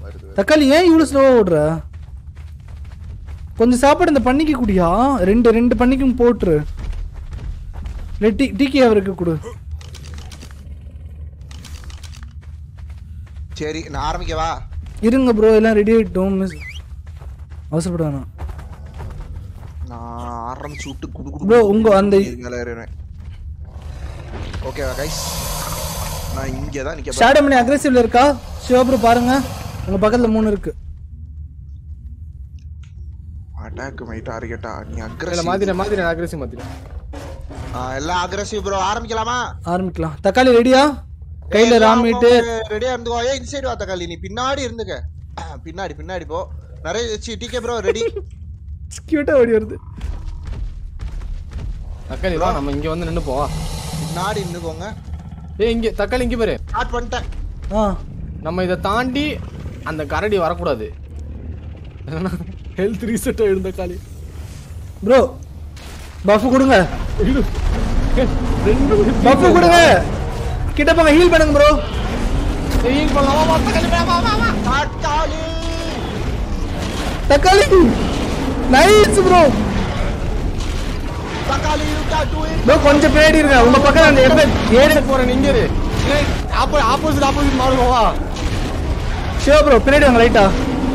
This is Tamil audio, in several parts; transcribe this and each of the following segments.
வருது தக்காளி ஏன் இவ்வளவு ஸ்லோவா ஓடுற கொஞ்சம் சாப்பாடு இந்த பண்ணிக்கு குடியா ரெண்டு ரெண்டு பண்ணிக்கும் போட்டுரு இல்லை டீ டீக்கி அவருக்கு கொடு சரி நான் ஆரம்பிக்கவா இருங்க ப்ரோ எல்லாம் ரெடி ஆகிட்டோம் மிஸ் அவசரப்பட வேணாம் நான் ஆரம்பிச்சு விட்டு குடு குடு Bro, உங்க அந்த- மேல ஏறுவேன் ஓகேவா கைஸ் நான் இங்கே தான் நிக்க ஷேடோ மணி அக்ரெசிவ்ல இருக்கா சிவா ப்ரோ பாருங்க உங்க பக்கத்துல மூணு இருக்கு அட்டாக் மை டார்கெட்டா நீ இல்ல அக்ரஸிவ் மாத்திர மாத்திர அக்ரெசிவ் மாத்திர எல்லாம் அக்ரஸிவ் ப்ரோ ஆரம்பிக்கலாமா ஆரம்பிக்கலாம் தக்காளி ரெடியா கையில ராமிட்டு ரெடியா இருந்துக்கோ ஏ இன்சைடு வா தக்காளி நீ பின்னாடி இருந்துக்க பின்னாடி பின்னாடி போ நிறைய டிகே ப்ரோ ரெடி கியூட்டா ஓடி வருது தக்காளி வா நம்ம இங்க வந்து நின்னு போவா பின்னாடி நின்னுக்கோங்க ஏய் இங்க தக்காளி இங்க பாரு ஸ்டார்ட் பண்ணிட்டேன் ஆ நம்ம இதை தாண்டி அந்த கரடி வரக்கூடாது ஹெல்த் ரீசெட் ஆயிடும் தக்காளி ப்ரோ பஃப் கொடுங்க ரெண்டு பஃப் கொடுங்க கிட்ட போங்க ஹீல் பண்ணுங்க ப்ரோ ஹீல் பண்ணலாம் வா, வா, தக்காளி வா, வா, வா, வா. தக்காளி தக்காளி நைஸ் ப்ரோ தக்காளி you can do it bro கொஞ்சம் பின்னாடி இருங்க உங்க பக்கம் அந்த எஃபெக்ட் ஏடு ஏடு போறேன் இங்க இரு ஆப்போ ஆப்போசிட் ஆப்போசிட் மாறுங்க வா சிவா ப்ரோ பின்னாடி வாங்க லைட்டா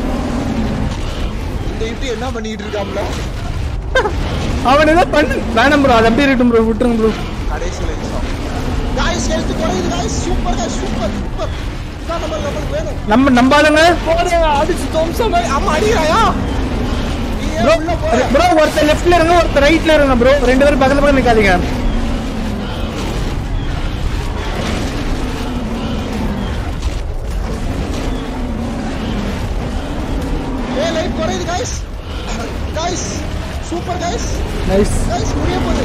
இந்த இப்படி என்ன பண்ணிட்டு இருக்காப்ல அவன் ஏதோ பண்ணு வேணாம் ப்ரோ அது அப்படியே இருக்கட்டும் ப்ரோ விட்டுருங்க ப்ரோ கடைசியில் காய்ஸ் ஹெல்த் குறையுது guys super guys super super இதான் நம்ம நம்மளுக்கு வேணும் நம்ம நம்பாளுங்க போடு அடிச்சு தோம்சம் அம்மா அடிக்கிறாயா நீ ஏன் ப்ரோ உள்ள போற ப்ரோ ஒருத்தர் லெஃப்ட்ல இருங்க ஒருத்தர் ரைட்ல இருங்க ப்ரோ ரெண்டு பேரும் பக்கத்துல பக்கம் நிக்காதீங்க ஏ லைட் குறையுது guys guys super guys nice guys முடிய போகுது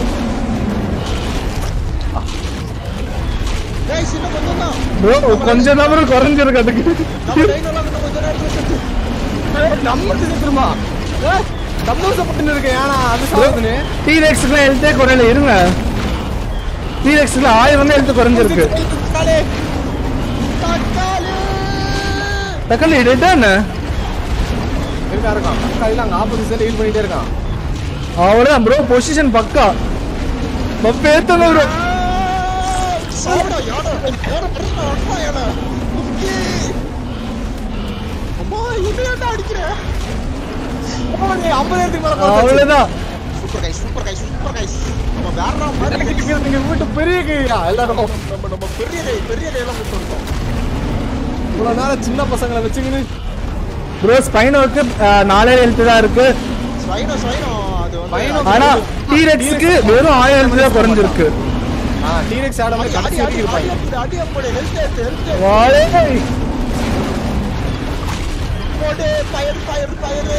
காய்ஸ் இன்னும் கொஞ்சம் தான் ப்ரோ கொஞ்சம் தான் ப்ரோ குறைஞ்சிருக்கு அதுக்கு நம்ம டைனோலாம் இன்னும் கொஞ்ச நேரத்துல செத்து நம்ம திரும்ப நம்ம சப்பட்டு இருக்கேன் ஏன்னா அது சாப்பிடுன்னு டீரெக்ஸ்க்குலாம் ஹெல்த்தே குறையல இருங்க டீரெக்ஸ்ல ஆயிரம் வந்து ஹெல்த் குறைஞ்சிருக்கு தக்காளி தக்காளி தக்காளி டேட்டா என்ன இருக்கா இருக்கான் தக்காளில அங்க ஆப்போசிட் ஹீல் பண்ணிட்டே இருக்கான் அவ்வளோதான் ப்ரோ பொசிஷன் பக்கா பப்ப ஏத்தணும் ப்ரோ சாப்பிடா யாரோ யாரோ பிரச்சனை வரலாம் யாரோ குக்கி அம்மா இது ஏன்டா அடிக்கிற ஐம்பதாயிரத்துக்கு மேல போச்சு. அவ்வளோதான் super guys super guys super guys நம்ம வேற மாதிரி நீங்க வீட்டு பெரிய கையா எல்லாரும் நம்ம நம்ம பெரிய கை பெரிய கையெல்லாம் விட்டு வந்தோம் இவ்வளவு நேரம் சின்ன பசங்களை வச்சுக்கின்னு ப்ரோ ஸ்பைனோக்கு நாலே ஹெல்த் தான் இருக்கு ஸ்வைனோ ஸ்வைனோ அது வந்து Spino- ஆனா டீரெக்ஸ்க்கு வெறும் ஆயிரம் ஹெல்த் தான் குறைஞ்சிருக்கு ஆ டீரெக்ஸ் ஆட அடி மாதிரி அடி கடைசி அடி வரைக்கும் அடி இருப்பாங்க அடி அப்படி ஹெல்த் எடுத்து ஹெல்த் வாழை போடு பயர் பயர் பயர்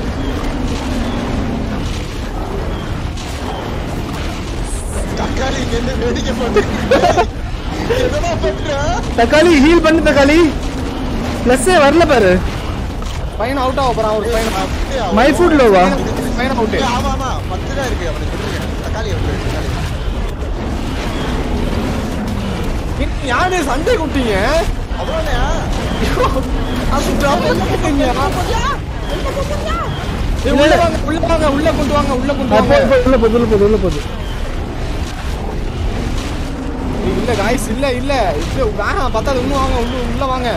தக்காளி என்ன வேடிக்கை பண்ணு என்னடா பண்ற தக்காளி ஹீல் பண்ணு தக்காளி ப்ளஸ்ஸே வரல பாரு பையன் அவுட் ஆக போறான் ஒரு பையன் அப்படியா? மை ஃபுட் லோவா பையன் அவுட் ஏய், ஆமா ஆமா பத்து தான் இருக்கு அவனுக்கு விட்டுருங்க. தக்காளி இருக்கு தக்காளி யாரு சண்டை குட்டிங்க அவ்வளோண்ணா அது drop பண்ணிட்டீங்க. ஏய், உள்ள வாங்க உள்ள வாங்க உள்ள கொண்டு வாங்க உள்ள கொண்டு வாங்க உள்ள போகுது உள்ள போகுது உள்ள போகுது ஏய், இல்ல காய்ஸ் இல்ல இல்ல இல்ல வேணாம் பத்தாது இன்னும் வாங்க உள்ள உள்ள வாங்க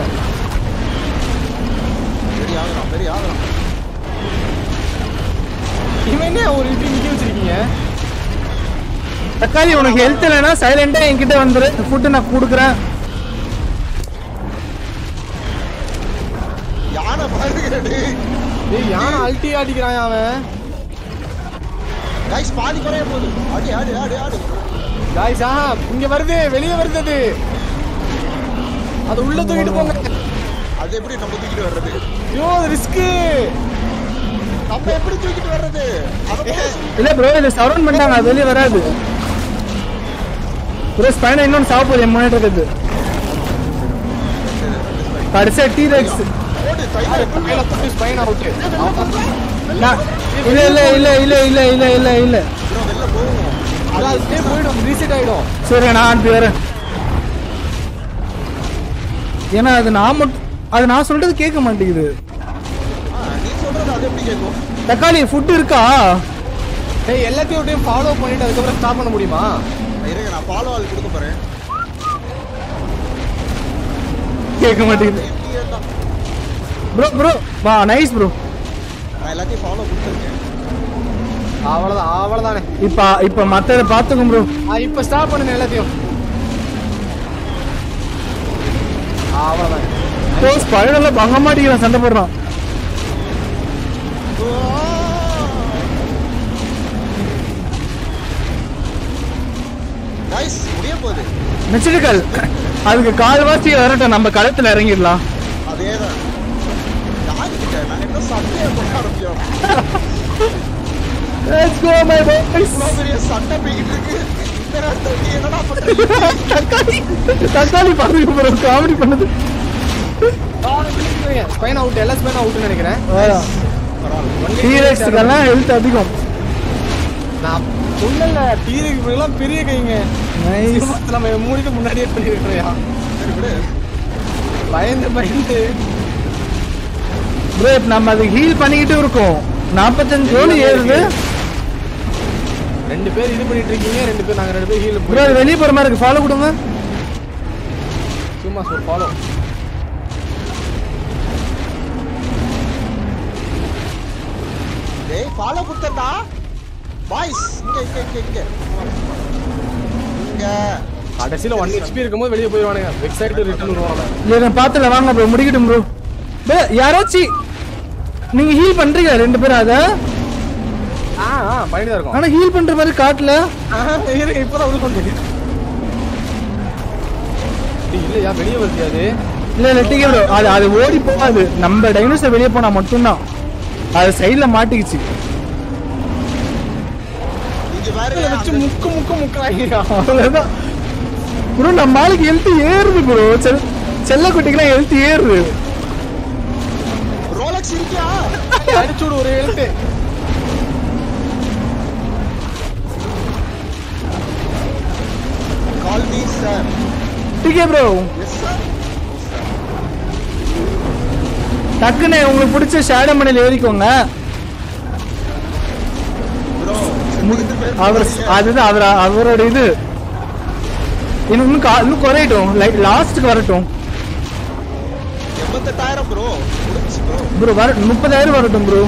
பெரிய ஆகலாம் பெரிய ஆகலாம் இவன் என்ன ஒரு இப்படி நிக்க வச்சிருக்கீங்க தக்காளி உனக்கு ஹெல்த் இல்லைன்னா சைலண்டா என்கிட்ட வந்துரு ஃபுட்டு நான் கொடுக்குறேன் யானை பாருங்க ஏய் யானை அல்ட்டி அடிக்கிறான் அவன் கைஸ் பாதி குறைய போகுது ஆடி ஆடி ஆடி ஆடி காய்ஸ் ஆஹா இங்க வருது வெளியே வருது அது அது உள்ள தூக்கிட்டு போங்க அது எப்படி நம்ம தூக்கிட்டு வர்றது ஐயோ ரிஸ்க்கு நம்ம எப்படி தூக்கிட்டு வர்றது அதை இல்ல ப்ரோ இதை சரௌண்ட் பண்ணிட்டாங்க அது வெளியே வராது ப்ரோ ஸ்பைனா இன்னொன்று சாப்பிடுது என் முன்னாடி இருக்குது கடைசியா டீரெக்ஸ் போடு தைல ஸ்பைன் அவுட் இல்ல இல்ல இல்ல இல்ல இல்ல இல்ல இல்ல இல்ல வெளில போவோம் அது போயிடும் ரீசெட் ஆயிடும் சரி நான் அனுப்பி வரேன் ஏன்னா அது நான் மட்டும் அது நான் சொல்றது கேட்க மாட்டேங்குது ஆ, நீ சொல்றது அது எப்படி கேட்கும் தக்காளி ஃபுட் இருக்கா டேய் எல்லாத்தையும் ஒரு டைம் ஃபாலோ பண்ணிட்டு அதுக்கப்புறம் ஸ்டாப் பண்ண முடியுமா இருங்க நான் ஃபாலோ ஆள் கொடுக்க போறேன் கேட்க மாட்டேங்குது empty ஆ தான். ப்ரோ ப்ரோ வா நைஸ் ப்ரோ நான் எல்லாத்தையும் ஃபாலோ கொடுத்துருக்கேன் அவ்வளவுதான் அவ்வளவுதானே இப்ப இப்ப மத்தத பாத்துக்கும் ப்ரோ ஆ, இப்ப ஸ்டாப் பண்ணுங்க எல்லாத்தையும் அவ்வளவுதான் போஸ் பழல பங்க மாட்டேங்கிறான் சண்டை போடுறான் கைஸ் முடிய போகுது நெச்சிருக்கல் அதுக்கு கால்வாசி வரட்டும் நம்ம களத்துல இறங்கிடலாம் அதேதான் யாருக்கிட்ட நாங்க என்ன சண்டையை போட ஆரம்பிச்சோம் Let's go my boys இவ்வளோ பெரிய சண்டை போய்கிட்டு இருக்கு இந்த நேரத்துல நீ என்னடா பண்றீங்க தக்காளி தக்காளி பாருங்க ப்ரோ காமெடி பண்ணுது ஸ்பைன் அவுட் எல்லாம் ஸ்பைன் அவுட்னு நினைக்கிறேன் டீரெக்ஸ்க்கெல்லாம் ஹெல்த் அதிகம் நான் சொல்லல டீருக்கு எல்லாம் பெரிய கைங்க நைஸ் சினிமாத்துல நம்ம மூடிக்கு முன்னாடியே பண்ணிருக்கிறியா சரி விடு பயந்து பயந்து ப்ரோ இப்ப நம்ம அது ஹீல் பண்ணிக்கிட்டு இருக்கோம் நாற்பத்தஞ்சு கோல் ஏறுது ரெண்டு பேர் இது பண்ணிட்டு இருக்கீங்க ரெண்டு பேர் நாங்க ரெண்டு பேர் ஹீல் ப்ரோ அது வெளியே போற மாதிரி இருக்கு ஃபாலோ கொடுங்க சும்மா சொல் ஃபாலோ டேய் ஃபாலோ கொடுத்தா பாய்ஸ் இங்க இங்க இங்க இங்க இங்க கடைசியில ஒன் ஹெச்பி இருக்கும்போது வெளியே போயிடுவானுங்க வெப்சைட் ரிட்டர்ன் வருவாங்க இல்ல நான் பாத்துல வாங்க ப்ரோ முடிக்கட்டும் ப்ரோ ப்ரோ யாராச்சும் நீங்க ஹீல் பண்றீங்க ரெண்டு பேரும் அத ஆ ஆ பண்ணிட்டு தான் இருக்கோம் ஆனா ஹீல் பண்ற மாதிரி காட்டல ஆஹா, இருங்க இப்பதான் உள்ள வந்து இல்லையா வெளியே வருது அது இல்ல இல்ல டிக்கே ப்ரோ அது அது ஓடி போகாது நம்ம டைனோசர் வெளியே போனா மட்டும்தான் அது சைடுல மாட்டிக்கிச்சு இங்க பாரு இதுல வச்சு முக்கு முக்கு முக்குறாங்க அவ்வளவுதான் ப்ரோ நம்ம ஆளுக்கு ஹெல்த் ஏறுது ப்ரோ செல் செல்ல குட்டிக்கெல்லாம் ஹெல்த் ஏறுது ரோலக்ஸ் இருக்கியா அடிச்சு விடு ஒரு எழுத்து கால் மீ சார் டிக்கே ப்ரோ எஸ் சார் டக்குன்னு உங்களுக்கு பிடிச்ச ஷேடோ மணியில் ஏறிக்கோங்க ப்ரோ செத்துக்கிட்டு பேர் அவர் அதுதான் அவர் அவரோட இது இன்னும் இன்னும் கா- இன்னும் குறையட்டும் லைக் லாஸ்ட்டுக்கு வரட்டும் எண்பத்தெட்டாயிரம் ப்ரோ முடிச்சு ப்ரோ ப்ரோ வர முப்பதாயிரம் வரட்டும் ப்ரோ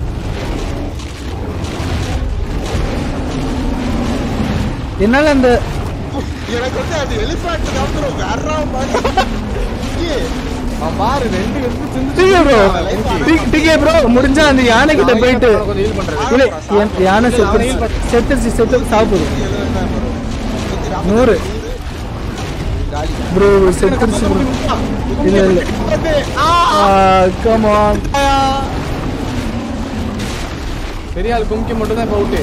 என்னால அந்த எனக்கு வந்து அது எலிஃபேண்ட் தான் ப்ரோ வேற மாதிரி இங்கே அவன் பாரு ரெண்டு எடுத்து தின்னு டிகே ப்ரோ டிகே ப்ரோ முடிஞ்சா அந்த யானை கிட்ட போயிட்டு கொஞ்சம் ஹீல் பண்றது இல்ல யா- யானை செத்து செத்துருச்சு செத்து சாப்பிடுது எழுபதாயிரம் ப்ரோ நூறு காலி ப்ரோ செத்துருச்சு ப்ரோ இல்ல இல்ல கம் ஆன் பெரிய ஆள் கும்கி மட்டும் தான் இப்ப அவுட்டு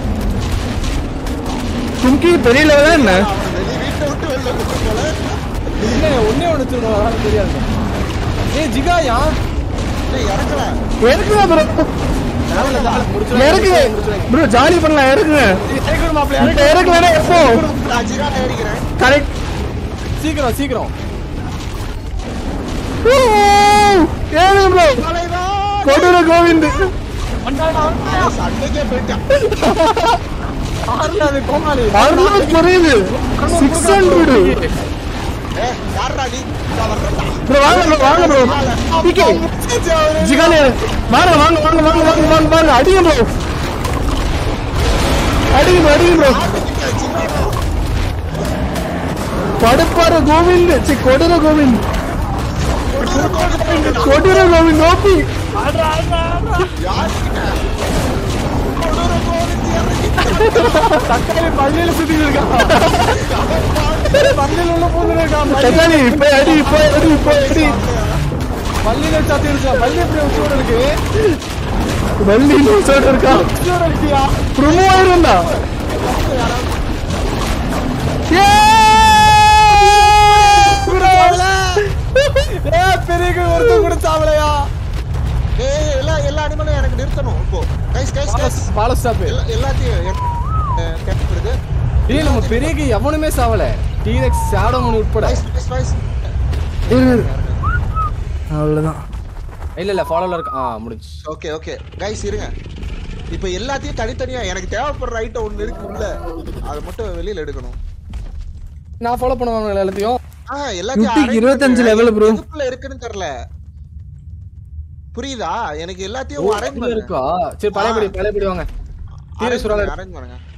கும்கி பெரிய லெவலா என்ன அவன் வெளிய வீட்டை விட்டு வெளில கூட்டு போல இல்ல ஒன்னே ஒண்ணு வச்சிருந்தோம் அதான் தெரியாது ஏய் ஜிகாயா இல்லை இறக்கல இறக்குங்க ப்ரோ தேவையில்ல தேவையில்ல முடிச்சிருவாங்க இறக்குங்க முடிச்சிருவாங்க ப்ரோ ஜாலி பண்ணலாம் இறக்குங்க இறக்கணும் மாப்பிள்ளை இப்ப இறக்கலன்னா எப்போ நான் ஜிரான ஏறிக்கிறேன் கரெக்ட் சீக்கிரம் சீக்கிரம் ஏழுங்க ப்ரோ தலைவா கொடூர கோவிந்த் சண்டைக்கே போயிட்டான் ஆறுல அது கோமாளி அறுநூறு குறையுது சிக்ஸ் ஹண்ட்ரட் ஏ யாரா நீ நான் வர்றேன்டா. ப்ரோ வாங்க ப்ரோ வாங்க ப்ரோ பிகே ஜிகாலே வாங்க வாங்க வாங்க வாங்க வாங்க வாங்க வாங்க அடிங்க ப்ரோ அடிங்க ப்ரோ அடிங்க ப்ரோ ஆட்டுக்கிட்ட ஜிரானா. படுப்பார கோவிந்த் சி கொடூர கோவிந்த் கொடூர கோவிந்தா. கொடூர கோவிந்த் ஓபி யாருக்கிட்ட? கொடூர கோவிந்த் இறங்கி. தக்காளி பள்ளியில சுத்திட்டு இருக்கான் பள்ளியில உள்ள போந்து இருக்கான் தக்காளி இப்போ அடி இப்போ அடி இப்போ அடி பள்ளியில சாத்தி இருக்கான் பள்ளி எப்படி உச்சோட இருக்கு வள்ளி நியூஸோட இருக்கா உச்சோட இருக்கியா ப்ரொமோ ஆயிருந்தா ஏ பெரிய கை ஒருத்தன் கூட சாவலையா ஏய், எல்லா எல்லா அனிமலும் எனக்கு நிறுத்தணும் இப்போ கைஸ் கைஸ் கைஸ் பால ஸ்டாப் எல்லா- எல்லாத்தையும் கேட்கப்படுது ஏய் நம்ம பெரிய கை எவனுமே சாவல டீரெக்ஸ் ஷேடோ மணி உட்பட கைஸ் கைஸ் கைஸ் அவ்வளவுதான் இல்ல இல்ல ஃபாலோல இருக்கு ஆ முடிஞ்சு ஓகே ஓகே கைஸ் இருங்க இப்போ எல்லாத்தையும் தனித்தனியா எனக்கு தேவைப்படுற ஐட்டம் ஒண்ணு இருக்கு உள்ள அதை மட்டும் வெளியில எடுக்கணும் நான் ஃபாலோ பண்ணுவாங்க எல்லாத்தையும் ஆ எல்லாத்தையும் யுத்திக்கு arrange 25 பண்ணுங்க. level bro. எதுக்குள்ள இருக்குன்னு தெரியல புரியுதா எனக்கு எல்லாத்தையும் அரேஞ்ச் உள்ள பண்ணுங்க இருக்கா சரி பழையபடி பழையபடி வாங்க அரேஞ்ச் சீரியஸ் பண்ணுங்க அரேஞ்ச் பண்ணுங்க